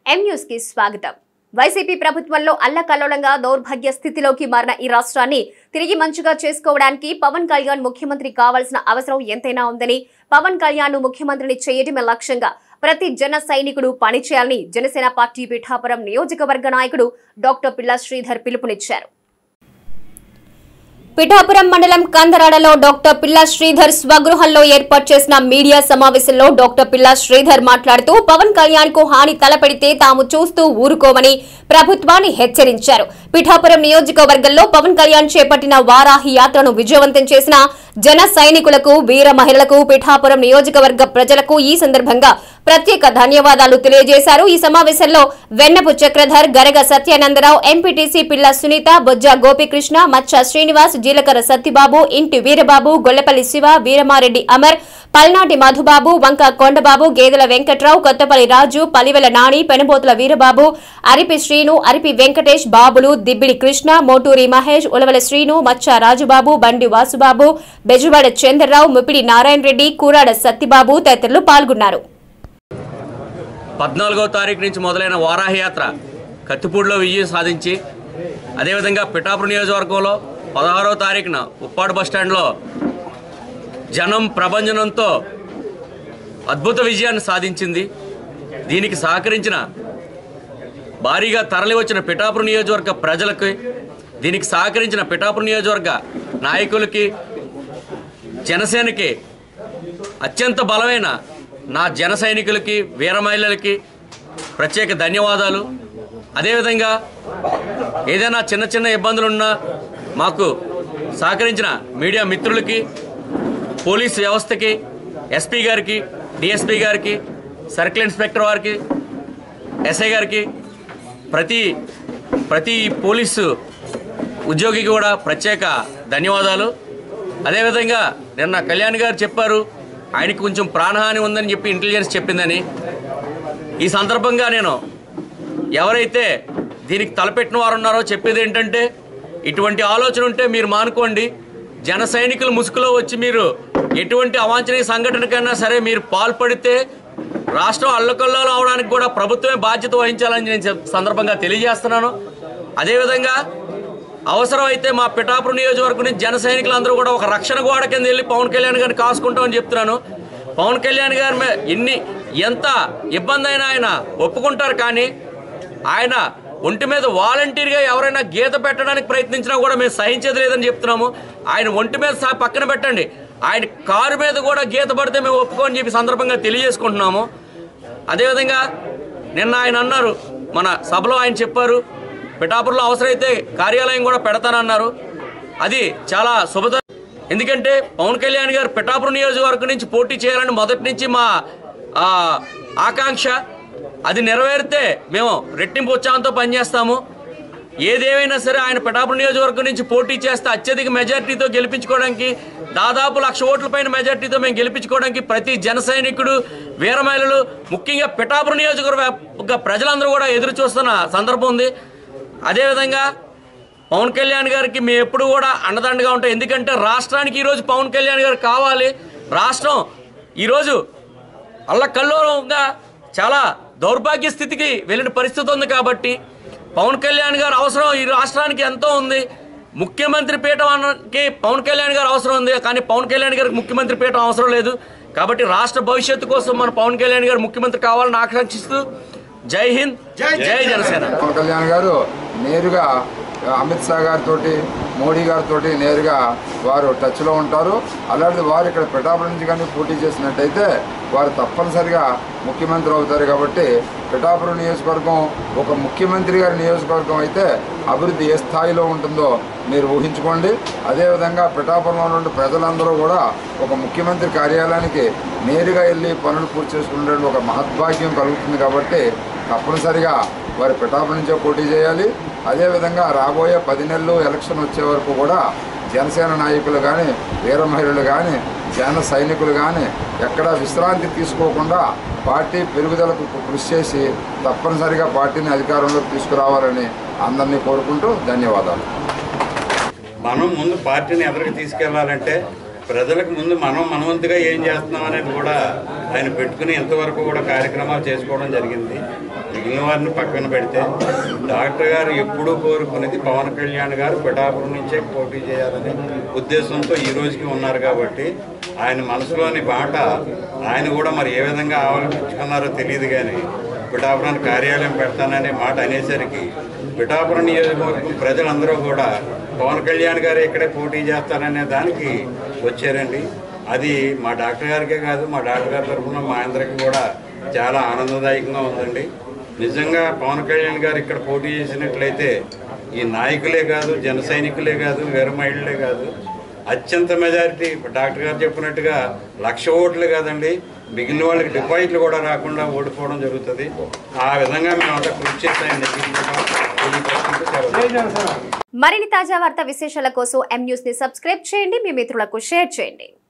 M news కి స్వాగతం YCP ప్రభుత్వంలో అల్లకల్లోలంగా దౌర్భాగ్య స్థితిలోకి మారిన ఈ రాష్ట్రాన్ని తిరిగి మంచిగా చేసుకోవడానికి పవన్ కళ్యాణ్ ముఖ్యమంత్రి కావాల్సిన అవసరం ఎంతైనా ఉందని పవన్ కళ్యాణ్ ను ముఖ్యమంత్రిని చేయటమే లక్ష్యంగా ప్రతి జన సైనికుడు పనిచేయాలని జనసేన పార్టీ పిఠాపురం నియోజకవర్గ నాయకుడు డాక్టర్ పిల్ల శ్రీధర్ పిలుపునిచ్చారు పిఠాపురం మండలం కందరాడలో డాక్టర్ పిల్లా శ్రీధర్ స్వగృహంలో ఏర్పాటు చేసిన మీడియా సమావేశంలో డాక్టర్ పిల్లా శ్రీధర్ మాట్లాడుతూ పవన్ కళ్యాణ్ కు హాని తలపెడితే తాము చూస్తూ ఊరుకోమని ప్రభుత్వాన్ని హెచ్చరించారు పిఠాపురం నియోజకవర్గంలో పవన్ కళ్యాణ్ చేపట్టిన వారాహి యాత్రను విజయవంతం చేసిన జన సైనికులకు వీర మహిళలకు పిఠాపురం నియోజకవర్గ ప్రజలకు ఈ సందర్భంగా ప్రత్యేక ధన్యవాదాలు తెలియజేశారు ఈ సమావేశంలో వెన్నపు చక్రధర్ గరగ సత్యానందరావు ఎంపీటీసీ పిల్ల సునీత బొజ్జ గోపీకృష్ణ మచ్చ శ్రీనివాస్ జీలకర్ర సత్యబాబు ఇంటి వీరబాబు గొల్లపల్లి శివ వీరమారెడ్డి అమర్ పల్నాటి మధుబాబు వంక కొండబాబు గేదెల వెంకట్రావు కొత్తపల్లి రాజు పలివెల నాని పెనుబోతుల వీరబాబు అరిపి శ్రీను అరిపి వెంకటేష్ బాబులు దిబ్బిడి కృష్ణ మోటూరి మహేష్ ఉలవల శ్రీను మచ్చ రాజుబాబు బండి వాసుబాబు బెజువాడ చంద్రరావు ముపిడి నారాయణ రెడ్డి కూరాడ సత్యబాబు తదితరులు పాల్గొన్నారు పద్నాలుగో తారీఖు నుంచి మొదలైన వారాహి యాత్ర కత్తిపూడిలో విజయం సాధించి అదేవిధంగా పిఠాపురం నియోజకవర్గంలో పదహారవ తారీఖున ఉప్పాడు బస్టాండ్లో జనం ప్రభంజనంతో అద్భుత విజయాన్ని సాధించింది దీనికి సహకరించిన భారీగా తరలి వచ్చిన పిఠాపురం నియోజకవర్గ ప్రజలకి దీనికి సహకరించిన పిఠాపురం నియోజకవర్గ నాయకులకి జనసేనకి అత్యంత బలమైన నా జన సైనికులకి వీర మహిళలకి ప్రత్యేక ధన్యవాదాలు అదేవిధంగా ఏదైనా చిన్న చిన్న ఇబ్బందులున్నా మాకు సహకరించిన మీడియా మిత్రులకి పోలీస్ వ్యవస్థకి ఎస్పీ గారికి డిఎస్పీ గారికి సర్కిల్ ఇన్స్పెక్టర్ వారికి ఎస్ఐ గారికి ప్రతి ప్రతి పోలీసు ఉద్యోగికి కూడా ప్రత్యేక ధన్యవాదాలు అదేవిధంగా నిన్న కళ్యాణ్ గారు చెప్పారు ఆయనకి కొంచెం ప్రాణహాని ఉందని చెప్పి ఇంటెలిజెన్స్ చెప్పిందని ఈ సందర్భంగా నేను ఎవరైతే దీనికి తలపెట్టిన వారు ఉన్నారో చెప్పేది ఏంటంటే ఇటువంటి ఆలోచన ఉంటే మీరు మానుకోండి జన సైనికుల ముసుగులో వచ్చి మీరు ఎటువంటి అవాంఛనీయ సంఘటనకైనా సరే మీరు పాల్పడితే రాష్ట్రం అల్లకల్లోలం అవడానికి కూడా ప్రభుత్వమే బాధ్యత వహించాలని నేను చెప్- సందర్భంగా తెలియజేస్తున్నాను అదేవిధంగా అవసరమైతే మా పిఠాపురం నియోజకవర్గం నుంచి జన సైనికులందరూ కూడా ఒక రక్షణ గోడ కింద వెళ్ళి పవన్ కళ్యాణ్ గారిని కాసుకుంటామని చెప్తున్నాను పవన్ కళ్యాణ్ గారి మీద ఎన్ని ఎంత ఇబ్బంది అయినా ఆయన ఒప్పుకుంటారు కానీ ఆయన ఒంటి మీద వాలంటీర్గా ఎవరైనా గీత పెట్టడానికి ప్రయత్నించినా కూడా మేము సహించేది లేదని చెప్తున్నాము ఆయన ఒంటి మీద సహా పక్కన పెట్టండి ఆయన కారు మీద కూడా గీత పడితే మేము ఒప్పుకోని చెప్పి సందర్భంగా తెలియజేసుకుంటున్నాము అదేవిధంగా నిన్న ఆయన అన్నారు మన సభలో ఆయన చెప్పారు పిఠాపురంలో అవసరమైతే కార్యాలయం కూడా పెడతానన్నారు అది చాలా శుభత ఎందుకంటే పవన్ కళ్యాణ్ గారు పిఠాపురం నియోజకవర్గం నుంచి పోటీ చేయాలని మొదటి నుంచి మా ఆ, ఆకాంక్ష అది నెరవేరితే మేము రెట్టింపు ఉత్సాహంతో పనిచేస్తాము ఏదేమైనా సరే ఆయన పిఠాపురం నియోజకవర్గం నుంచి పోటీ చేస్తే అత్యధిక మెజార్టీతో గెలిపించుకోవడానికి దాదాపు లక్ష ఓట్ల పైన మెజార్టీతో మేము గెలిపించుకోవడానికి ప్రతి జన సైనికుడు వీర మహిళలు ముఖ్యంగా పిఠాపురం నియోజకవర్గ ప్రజలందరూ కూడా ఎదురు చూస్తున్న సందర్భం ఉంది అదేవిధంగా పవన్ కళ్యాణ్ గారికి మేము ఎప్పుడు కూడా అండదండగా ఉంటాం ఎందుకంటే రాష్ట్రానికి ఈరోజు పవన్ కళ్యాణ్ గారు కావాలి రాష్ట్రం ఈరోజు అల్లకల్లోలంగా చాలా దౌర్భాగ్య స్థితికి వెళ్ళిన పరిస్థితి ఉంది కాబట్టి పవన్ కళ్యాణ్ గారు అవసరం ఈ రాష్ట్రానికి ఎంతో ఉంది ముఖ్యమంత్రి పీఠానికి పవన్ కళ్యాణ్ గారు అవసరం ఉంది కానీ పవన్ కళ్యాణ్ గారికి ముఖ్యమంత్రి పీఠం అవసరం లేదు కాబట్టి రాష్ట్ర భవిష్యత్తు కోసం మన పవన్ కళ్యాణ్ గారు ముఖ్యమంత్రి కావాలని ఆకాంక్షిస్తూ జై హింద్ జై జనసేన పవన్ కళ్యాణ్ గారు నేరుగా అమిత్ షా గారితో మోడీ గారితో నేరుగా వారు టచ్లో ఉంటారు అలాంటిది వారు ఇక్కడ పిఠాపురం నుంచి కానీ పోటీ చేసినట్టయితే వారు తప్పనిసరిగా ముఖ్యమంత్రి అవుతారు కాబట్టి పిఠాపురం నియోజకవర్గం ఒక ముఖ్యమంత్రి గారి నియోజకవర్గం అయితే అభివృద్ధి ఏ స్థాయిలో ఉంటుందో మీరు ఊహించుకోండి అదేవిధంగా పిఠాపురంలో ఉన్న ప్రజలందరూ కూడా ఒక ముఖ్యమంత్రి కార్యాలయానికి నేరుగా వెళ్ళి పనులు పూర్తి చేసుకునే ఒక మహద్భాగ్యం కలుగుతుంది కాబట్టి తప్పనిసరిగా వారి పిఠాపురం నుంచే పోటీ చేయాలి అదేవిధంగా రాబోయే పది నెలలు ఎలక్షన్ వచ్చే వరకు కూడా జనసేన నాయకులు కానీ వీర మహిళలు కానీ జన సైనికులు కానీ ఎక్కడా విశ్రాంతి తీసుకోకుండా పార్టీ పెరుగుదలకు కృషి చేసి తప్పనిసరిగా పార్టీని అధికారంలోకి తీసుకురావాలని అందరినీ కోరుకుంటూ ధన్యవాదాలు మనం ముందు పార్టీని ఎదరికి తీసుకెళ్లాలంటే ప్రజలకు ముందు మనం మనవంతుగా ఏం చేస్తున్నాం అనేది కూడా ఆయన పెట్టుకుని ఇంతవరకు కూడా కార్యక్రమాలు చేసుకోవడం జరిగింది మిగిలిన వారిని పక్కన పెడితే డాక్టర్ గారు ఎప్పుడూ కోరుకునేది పవన్ కళ్యాణ్ గారు పిఠాపురం నుంచే పోటీ చేయాలనే ఉద్దేశంతో ఈ రోజుకి ఉన్నారు కాబట్టి ఆయన మనసులోని బాట ఆయన కూడా మరి ఏ విధంగా ఆలోచించుకున్నారో తెలియదు కానీ పిఠాపురానికి కార్యాలయం పెడతాననే మాట అనేసరికి పిఠాపురం నియోజకవర్గం ప్రజలందరూ కూడా పవన్ కళ్యాణ్ గారు ఇక్కడే పోటీ చేస్తారనే దానికి వచ్చారండి అది మా డాక్టర్ గారికే కాదు మా డాక్టర్ గారి తరఫున మా అందరికీ కూడా చాలా ఆనందదాయకంగా ఉందండి నిజంగా పవన్ కళ్యాణ్ గారు ఇక్కడ పోటీ చేసినట్లయితే ఈ నాయకులే కాదు జన సైనికులే కాదు వీర మహిళలే కాదు అత్యంత మెజారిటీ డాక్టర్ గారు చెప్పినట్టుగా లక్ష ఓట్లు కాదండి మిగిలిన వాళ్ళకి డిపాజిట్లు కూడా రాకుండా ఓడిపోవడం జరుగుతుంది ఆ విధంగా మేమంతా కృషి చేస్తామని మరిన్ని తాజా వార్తా విశేషాల కోసం ఎం న్యూస్ ని సబ్స్క్రైబ్ చేయండి మీ మిత్రులకు షేర్ చేయండి